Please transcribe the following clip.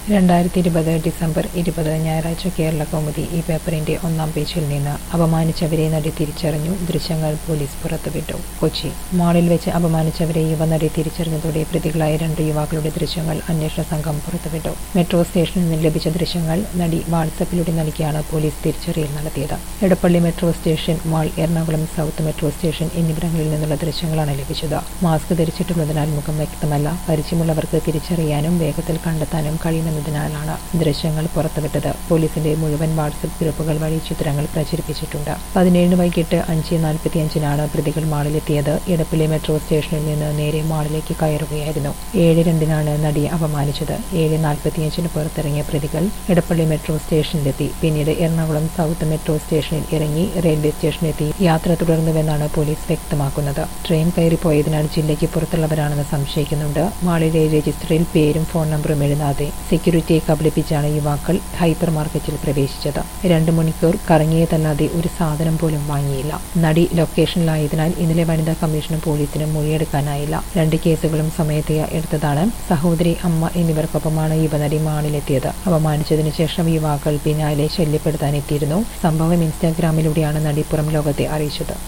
രണ്ടായിരത്തി ഇരുപത് ഡിസംബർ ഇരുപത് ഞായറാഴ്ച കേരള കൗമുദി ഈ പേപ്പറിന്റെ ഒന്നാം പേജിൽ നിന്ന് അപമാനിച്ചവരെ നടി തിരിച്ചറിഞ്ഞു ദൃശ്യങ്ങൾ പോലീസ് പുറത്തുവിട്ടു കൊച്ചി മാളിൽ വെച്ച് അപമാനിച്ചവരെ യുവനടി തിരിച്ചറിഞ്ഞതോടെ പ്രതികളായ രണ്ട് യുവാക്കളുടെ ദൃശ്യങ്ങൾ അന്വേഷണ സംഘം പുറത്തുവിട്ടു മെട്രോ സ്റ്റേഷനിൽ നിന്ന് ലഭിച്ച ദൃശ്യങ്ങൾ നടി വാട്സപ്പിലൂടെ നൽകിയാണ് പോലീസ് തിരിച്ചറിയൽ നടത്തിയത് Edappally metro station mall Ernakulam South metro station എന്നിവിടങ്ങളിൽ നിന്നുള്ള ദൃശ്യങ്ങളാണ് ലഭിച്ചത് മാസ്ക് ധരിച്ചിട്ടുള്ളതിനാൽ മുഖം വ്യക്തമല്ല പരിചയമുള്ളവർക്ക് തിരിച്ചറിയാനും വേഗത്തിൽ കണ്ടെത്താനും കഴിയുമെന്നതിനാലാണ് ദൃശ്യങ്ങൾ പുറത്തുവിട്ടത് പോലീസിന്റെ മുഴുവൻ വാട്സപ്പ് ഗ്രൂപ്പുകൾ വഴി ചിത്രങ്ങൾ പ്രചരിപ്പിച്ചിട്ടുണ്ട് പതിനേഴിന് വൈകിട്ട് അഞ്ച് നാൽപ്പത്തിയഞ്ചിനാണ് പ്രതികൾ മാളിലെത്തിയത് എടപ്പള്ളി മെട്രോ സ്റ്റേഷനിൽ നിന്ന് നേരെ മാളിലേക്ക് കയറുകയായിരുന്നു ഏഴ് രണ്ടിനാണ് നടിയെ അപമാനിച്ചത് ഏഴ് നാൽപ്പത്തിയഞ്ചിന് പുറത്തിറങ്ങിയ പ്രതികൾ എടപ്പള്ളി മെട്രോ സ്റ്റേഷനിലെത്തി പിന്നീട് എറണാകുളം സൗത്ത് മെട്രോ സ്റ്റേഷനിൽ ഇറങ്ങി റെയിൽവേ സ്റ്റേഷനിലെത്തി യാത്ര തുടർന്നുവെന്നാണ് പോലീസ് വ്യക്തമാക്കുന്നത് ട്രെയിൻ കയറിപ്പോയതിനാൽ ജില്ലയ്ക്ക് പുറത്തുള്ളവരാണെന്ന് സംശയിക്കുന്നുണ്ട് മാളിലെ രജിസ്റ്ററിൽ പേരും ഫോൺ നമ്പറും എഴുതാതെ സെക്യൂരിറ്റിയെ കബളിപ്പിച്ചാണ് യുവാക്കൾ ഹൈപ്പർ മാർക്കറ്റിൽ പ്രവേശിച്ചത് രണ്ടു മണിക്കൂർ കറങ്ങിയതല്ലാതെ ഒരു സാധനം പോലും വാങ്ങിയില്ല നടി ലൊക്കേഷനിലായതിനാൽ ഇന്നലെ വനിതാ കമ്മീഷനും പോലീസിനും മൊഴിയെടുക്കാനായില്ല രണ്ട് കേസുകളും സമയത്തെ എടുത്തതാണ് സഹോദരി അമ്മ എന്നിവർക്കൊപ്പമാണ് യുവനടി മാളിലെത്തിയത് അപമാനിച്ചതിനു ശേഷം യുവാക്കൾ പിന്നാലെ ശല്യപ്പെടുത്താനെത്തിയിരുന്നു സംഭവം ഇൻസ്റ്റാഗ്രാമിലൂടെയാണ് നടി പുറം ലോകത്തെ അറിയിച്ചത്